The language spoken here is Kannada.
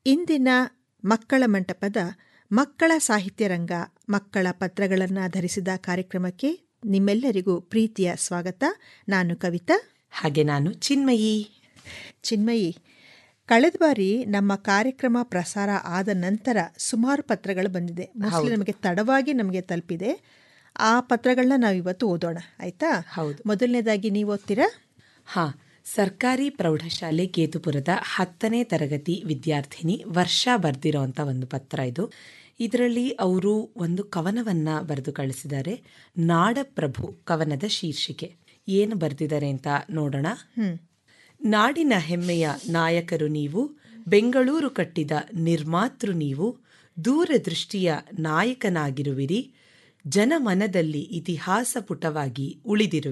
ಇಂದಿನ ಮಕ್ಕಳ ಮಂಟಪದ ಮಕ್ಕಳ ಸಾಹಿತ್ಯ ರಂಗ ಮಕ್ಕಳ ಪತ್ರಗಳನ್ನು ಧರಿಸಿದ ಕಾರ್ಯಕ್ರಮಕ್ಕೆ ನಿಮ್ಮೆಲ್ಲರಿಗೂ ಪ್ರೀತಿಯ ಸ್ವಾಗತ ನಾನು ಕವಿತಾ ಹಾಗೆ ನಾನು ಚಿನ್ಮಯಿ ಚಿನ್ಮಯಿ ಕಳೆದ ಬಾರಿ ನಮ್ಮ ಕಾರ್ಯಕ್ರಮ ಪ್ರಸಾರ ಆದ ನಂತರ ಸುಮಾರು ಪತ್ರಗಳು ಬಂದಿದೆ ಮೋಸ್ಟ್ಲಿ ನಮಗೆ ತಡವಾಗಿ ನಮಗೆ ತಲುಪಿದೆ ಆ ಪತ್ರಗಳನ್ನ ನಾವು ಇವತ್ತು ಓದೋಣ ಆಯ್ತಾ ಹೌದು. ಮೊದಲನೇದಾಗಿ ನೀವು ಓದ್ತೀರಾ ಹಾ ಸರ್ಕಾರಿ ಪ್ರೌಢಶಾಲೆ ಕೇತುಪುರದ ಹತ್ತನೇ ತರಗತಿ ವಿದ್ಯಾರ್ಥಿನಿ ವರ್ಷ ಬರೆದಿರೋಂಥ ಒಂದು ಪತ್ರ ಇದು ಇದರಲ್ಲಿ ಅವರು ಒಂದು ಕವನವನ್ನ ಬರೆದು ಕಳಿಸಿದ್ದಾರೆ ನಾಡಪ್ರಭು ಕವನದ ಶೀರ್ಷಿಕೆ ಏನು ಬರೆದಿದ್ದಾರೆ ಅಂತ ನೋಡೋಣ ನಾಡಿನ ಹೆಮ್ಮೆಯ ನಾಯಕರು ನೀವು ಬೆಂಗಳೂರು ಕಟ್ಟಿದ ನಿರ್ಮಾತೃ ನೀವು ದೂರದೃಷ್ಟಿಯ ನಾಯಕನಾಗಿರುವಿರಿ ಜನಮನದಲ್ಲಿ ಇತಿಹಾಸ ಪುಟವಾಗಿ ಉಳಿದಿರುವಿರಿ